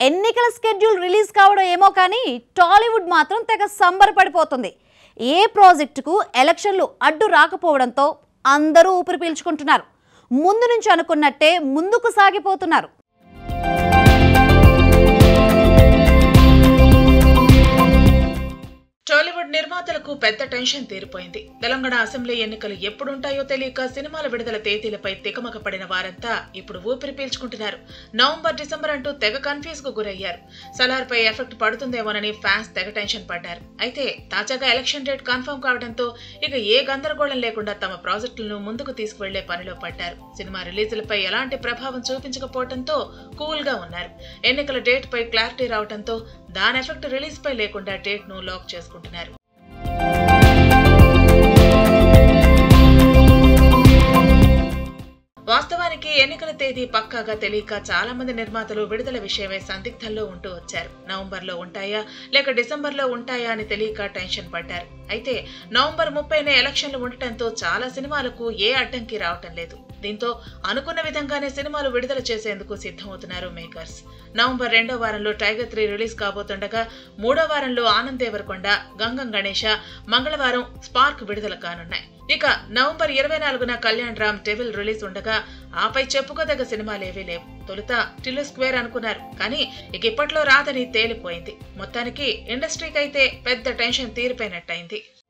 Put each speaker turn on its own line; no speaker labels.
ఎన్నికల schedule release కావడం ఏమో కానీ టాలీవుడ్ మాత్రం తెగ సంబరపడిపోతుంది ఏ ప్రాజెక్టుకు ఎలక్షన్లు అడ్డు రాకపోవడంతో అందరూ ఊపిరి పీల్చుకుంటున్నారు ముందు నుంచి అనుకున్నట్టే ముందుకు సాగిపోతున్నారు
టాలీవుడ్ నిర్మాతలకు పెద్ద టెన్షన్ తీరిపోయింది తెలంగాణ అసెంబ్లీ ఎన్నికలు ఎప్పుడుంటాయో తెలియక సినిమాల విడుదల తేదీలపై తికమక పడిన వారంతా ఇప్పుడు ఊపిరి పీల్చుకుంటున్నారు నవంబర్ డిసెంబర్ అంటూ తెగ కన్ఫ్యూజ్ కు గురయ్యారు సలార్ పై ఎఫెక్ట్ పడుతుందేమోనని ఫ్యాన్స్ తెగ టెన్షన్ పడ్డారు అయితే తాజాగా ఎలక్షన్ డేట్ కన్ఫర్మ్ కావడంతో ఇక ఏ గందరగోళం లేకుండా తమ ప్రాజెక్టులను ముందుకు తీసుకువెళ్లే పనిలో పడ్డారు సినిమా రిలీజులపై ఎలాంటి ప్రభావం చూపించకపోవడంతో కూల్ గా ఉన్నారు ఎన్నికల డేట్ పై క్లారిటీ రావడంతో దాని ఎఫెక్ట్ రిలీజ్ పై లేకుండా డేట్ ను లాక్ చేసుకుంటున్నారు వాస్తవానికి ఎన్నికల తేదీ పక్కాగా తెలియక చాలా మంది నిర్మాతలు విడుదల విషయమై సందిగ్ధంలో ఉంటూ వచ్చారు నవంబర్ లో ఉంటాయా లేక డిసెంబర్ లో ఉంటాయా అని తెలియక టెన్షన్ పడ్డారు అయితే నవంబర్ ముప్పైన ఎలక్షన్లు ఉండటంతో చాలా సినిమాలకు ఏ అడ్డంకి రావటం లేదు దీంతో అనుకున్న విధంగానే సినిమాలు విడుదల చేసేందుకు సిద్ధమవుతున్నారు మేకర్స్ నవంబర్ రెండో వారంలో టైగర్ త్రీ రిలీజ్ కాబోతుండగా మూడో వారంలో ఆనంద్ దేవరకొండ గంగం గణేష మంగళవారం స్పార్క్ విడుదల కానున్నాయి ఇక నవంబర్ ఇరవై నాలుగున కళ్యాణ్ రామ్ డెవిల్ రిలీజ్ ఉండగా ఆపై చెప్పుకోదగ్గ సినిమాలేవీ లేవు తొలుత టిల్లు స్క్వేర్ అనుకున్నారు కానీ ఇక ఇప్పట్లో రాదని తేలిపోయింది మొత్తానికి ఇండస్ట్రీకి అయితే పెద్ద టెన్షన్ తీరిపోయినట్టయింది